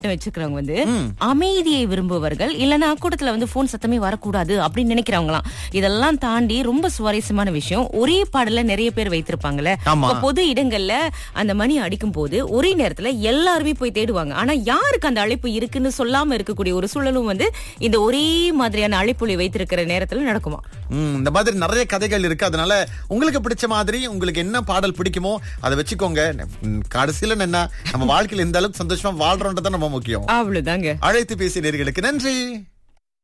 வச்சுக்கிறவங்க வந்து அமைதியை விரும்புவர்கள் இல்லனா கூட்டத்துல வந்து போன் சத்தமே வரக்கூடாது அப்படின்னு நினைக்கிறவங்களாம் இதெல்லாம் தாண்டி ரொம்ப சுவாரஸ்யமான விஷயம் ஒரே பாடல நிறைய பேர் வைத்திருப்பாங்கல்ல ஆமா. இப்ப பொது இடங்கள்ல அந்த மணி அடிக்கும் போது ஒரே நேரத்துல எல்லாருமே போய் தேடுவாங்க ஆனா யாருக்கு அந்த அழைப்பு இருக்குன்னு சொல்லாம இருக்கக்கூடிய ஒரு சூழலும் வந்து இந்த ஒரே மாதிரியான அழைப்புகளை வைத்திருக்கிற நேரத்துல நடக்குமா ம், இந்த மாதிரி நிறைய கதைகள் இருக்கு அதனால உங்களுக்கு பிடிச்ச மாதிரி உங்களுக்கு என்ன பாடல் பிடிக்குமோ அதை வச்சுக்கோங்க ம், கடைசியில என்ன நம்ம வாழ்க்கையில எந்த அளவுக்கு சந்தோஷமா வாழ்றோன்றதான் நம்ம முக்கியம் அவ்வளவுதாங்க அழைத்து பேசிய நேர்களுக்கு நன்றி